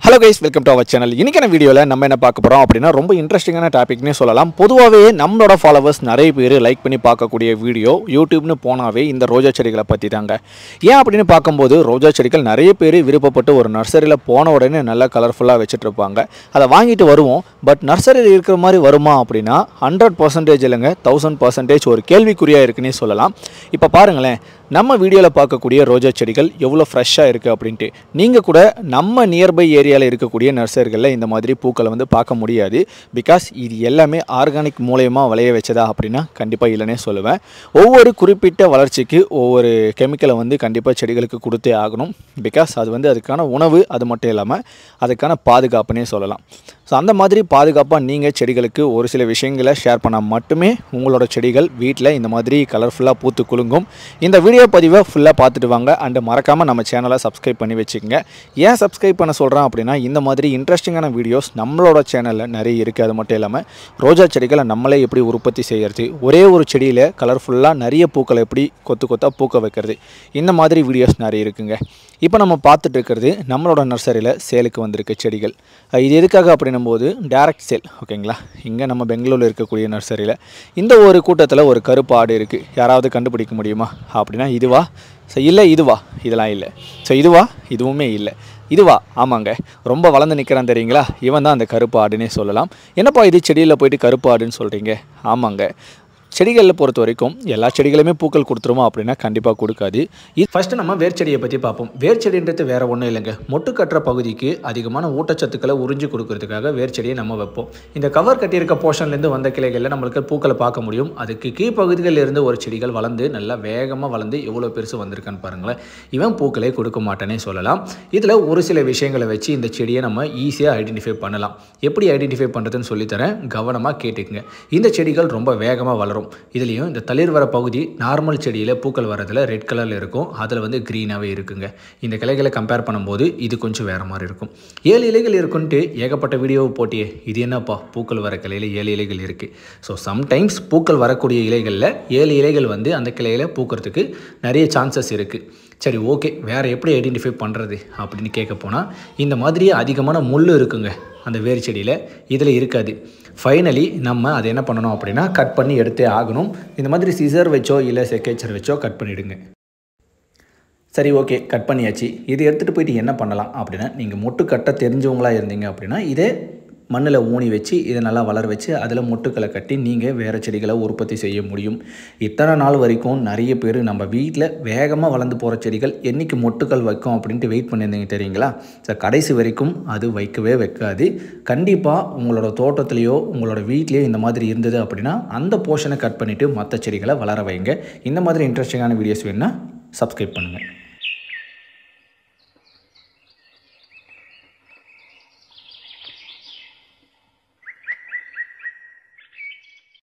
hello guys welcome to our channel இன்னைக்கான வீடியோவில் நம்ம என்ன பார்க்க போகிறோம் அப்படின்னா ரொம்ப இன்ட்ரெஸ்டிங்கான டாபிக்னே சொல்லலாம் பொதுவாகவே நம்மளோட ஃபாலோவர்ஸ் நிறைய பேர் லைக் பண்ணி பார்க்கக்கூடிய வீடியோ யூடியூப்னு போனாவே இந்த ரோஜா செடிகளை பற்றி தாங்க ஏன் அப்படின்னு பார்க்கும்போது ரோஜா செடிகள் நிறைய பேர் விருப்பப்பட்டு ஒரு நர்சரியில் போன உடனே நல்லா கலர்ஃபுல்லாக வச்சுட்டு இருப்பாங்க அதை வாங்கிட்டு வருவோம் பட் நர்சரியில் இருக்கிற மாதிரி வருமா அப்படின்னா ஹண்ட்ரட் பர்சன்டேஜ் இல்லைங்க தௌசண்ட் பர்சன்டேஜ் ஒரு கேள்விக்குறியாக இருக்குன்னே சொல்லலாம் இப்போ பாருங்களேன் நம்ம வீடியோவில் பார்க்கக்கூடிய ரோஜா செடிகள் எவ்வளோ ஃப்ரெஷ்ஷாக இருக்குது அப்படின்ட்டு நீங்கள் கூட நம்ம நியர்பை ஏரியாவில் இருக்கக்கூடிய நர்சரிகளில் இந்த மாதிரி பூக்களை வந்து பார்க்க முடியாது பிகாஸ் இது எல்லாமே ஆர்கானிக் மூலயமா விளைய வச்சதா அப்படின்னா கண்டிப்பாக இல்லைன்னே சொல்லுவேன் ஒவ்வொரு குறிப்பிட்ட வளர்ச்சிக்கு ஒவ்வொரு கெமிக்கலை வந்து கண்டிப்பாக செடிகளுக்கு கொடுத்தே ஆகணும் பிகாஸ் அது வந்து அதுக்கான உணவு அது மட்டும் இல்லாமல் அதுக்கான பாதுகாப்புனே சொல்லலாம் ஸோ அந்த மாதிரி பாதுகாப்பாக நீங்கள் செடிகளுக்கு ஒரு சில விஷயங்களை ஷேர் பண்ணால் மட்டுமே உங்களோட செடிகள் வீட்டில் இந்த மாதிரி கலர்ஃபுல்லாக பூத்து குலுங்கும் இந்த வீடியோ பதிவை ஃபுல்லாக பார்த்துட்டு வாங்க அண்டு மறக்காமல் நம்ம சேனலை சப்ஸ்கிரைப் பண்ணி வச்சுக்கோங்க ஏன் சப்ஸ்கிரைப் பண்ண சொல்கிறேன் அப்படின்னா இந்த மாதிரி இன்ட்ரெஸ்டிங்கான வீடியோஸ் நம்மளோட சேனலில் நிறைய இருக்குது அது மட்டும் இல்லாமல் ரோஜா செடிகளை நம்மளே எப்படி உற்பத்தி செய்கிறது ஒரே ஒரு செடியில் கலர்ஃபுல்லாக நிறைய பூக்களை எப்படி கொத்து கொத்தாக பூக்க வைக்கிறது இந்த மாதிரி வீடியோஸ் நிறைய இருக்குங்க இப்போ நம்ம பார்த்துட்டு இருக்கிறது நம்மளோட நர்சரியில் சேலுக்கு வந்திருக்க செடிகள் அஹ் இது எதுக்காக அப்படின்னும் போது டேரக்ட் சேல் ஓகேங்களா இங்கே நம்ம பெங்களூரில் இருக்கக்கூடிய நர்சரியில் இந்த ஒரு கூட்டத்தில் ஒரு கருப்பு ஆடு இருக்குது யாராவது கண்டுபிடிக்க முடியுமா அப்படின்னா இதுவா ஸோ இல்லை இதுவா இதெல்லாம் இல்லை ஸோ இதுவா இதுவுமே இல்லை இதுவா ஆமாங்க ரொம்ப வளர்ந்து நிற்கிறான் தெரியுங்களா இவன் தான் அந்த கருப்பு ஆடுன்னே சொல்லலாம் என்னப்பா இது செடியில் போயிட்டு கருப்பு ஆடுன்னு சொல்கிறீங்க ஆமாங்க செடிகளில் பொறுத்த வரைக்கும் எல்லா செடிகளுமே பூக்கள் கொடுத்துருமா அப்படின்னா கண்டிப்பாக கொடுக்காது இது ஃபஸ்ட்டு நம்ம வேர் செடியை பற்றி பார்ப்போம் வேர் செடின்றது வேறு ஒன்றும் இல்லைங்க மொட்டு கட்டுற பகுதிக்கு அதிகமான ஊட்டச்சத்துக்களை உறிஞ்சி கொடுக்கறதுக்காக வேர் செடியை நம்ம வைப்போம் இந்த கவர் கட்டியிருக்க போர்ஷன்லேருந்து வந்த கிளைகளில் நம்மளுக்கு பூக்களை பார்க்க முடியும் அதுக்கு கீழ்ப்பகுதிகளில் இருந்து ஒரு செடிகள் வளர்ந்து நல்லா வேகமாக வளர்ந்து எவ்வளோ பெருசு வந்திருக்கான்னு பாருங்களேன் இவன் பூக்களை கொடுக்க மாட்டேனே சொல்லலாம் இதில் ஒரு சில விஷயங்களை வச்சு இந்த செடியை நம்ம ஈஸியாக ஐடென்டிஃபை பண்ணலாம் எப்படி ஐடென்டிஃபை பண்ணுறதுன்னு சொல்லித்தரேன் கவனமாக கேட்டுக்குங்க இந்த செடிகள் ரொம்ப வேகமாக வளரும் இதுலேயும் இந்த தளிர் வர பகுதி நார்மல் செடியில் பூக்கள் வரதில் ரெட் கலரில் இருக்கும் அதில் வந்து க்ரீனாகவே இருக்குங்க இந்த கிளைகளை கம்பேர் பண்ணும்போது இது கொஞ்சம் வேறு மாதிரி இருக்கும் ஏழு இலைகள் இருக்குன்ட்டு ஏகப்பட்ட வீடியோவை போட்டியே இது என்னப்பா பூக்கள் வர கிளையில் ஏழு இலைகள் இருக்குது ஸோ சம்டைம்ஸ் பூக்கள் வரக்கூடிய இலைகளில் ஏழு இலைகள் வந்து அந்த கிளையில் பூக்கிறதுக்கு நிறைய சான்சஸ் இருக்குது சரி ஓகே வேறு எப்படி ஐடென்டிஃபை பண்ணுறது அப்படின்னு கேட்க போனால் இந்த மாதிரி அதிகமான முள் இருக்குங்க அந்த வேர் செடியில் இதில் இருக்காது ஃபைனலி நம்ம அதை என்ன பண்ணணும் அப்படின்னா கட் பண்ணி எடுத்தே ஆகணும் இந்த மாதிரி சிசர் வச்சோ இல்லை செக்கேச்சர் வச்சோ கட் பண்ணிவிடுங்க சரி ஓகே கட் பண்ணியாச்சு இது எடுத்துகிட்டு போயிட்டு என்ன பண்ணலாம் அப்படின்னா நீங்கள் மொட்டு கட்ட தெரிஞ்சவங்களா இருந்தீங்க அப்படின்னா இதே மண்ணில் ஊனி வச்சு இதை நல்லா வளர வச்சு அதில் மொட்டுக்களை கட்டி நீங்கள் வேறு செடிகளை உற்பத்தி செய்ய முடியும் இத்தனை நாள் வரைக்கும் நிறைய பேர் நம்ம வீட்டில் வேகமாக வளர்ந்து போகிற செடிகள் என்றைக்கு மொட்டுக்கள் வைக்கும் அப்படின்ட்டு வெயிட் பண்ணியிருந்தீங்க தெரியுங்களா சார் கடைசி வரைக்கும் அது வைக்கவே வைக்காது கண்டிப்பாக உங்களோட தோட்டத்துலேயோ உங்களோட வீட்லேயோ இந்த மாதிரி இருந்தது அப்படின்னா அந்த போர்ஷனை கட் பண்ணிவிட்டு மற்ற செடிகளை வளர வைங்க இந்த மாதிரி இன்ட்ரெஸ்டிங்கான வீடியோஸ் வேணுன்னா சப்ஸ்கிரைப் பண்ணுங்கள்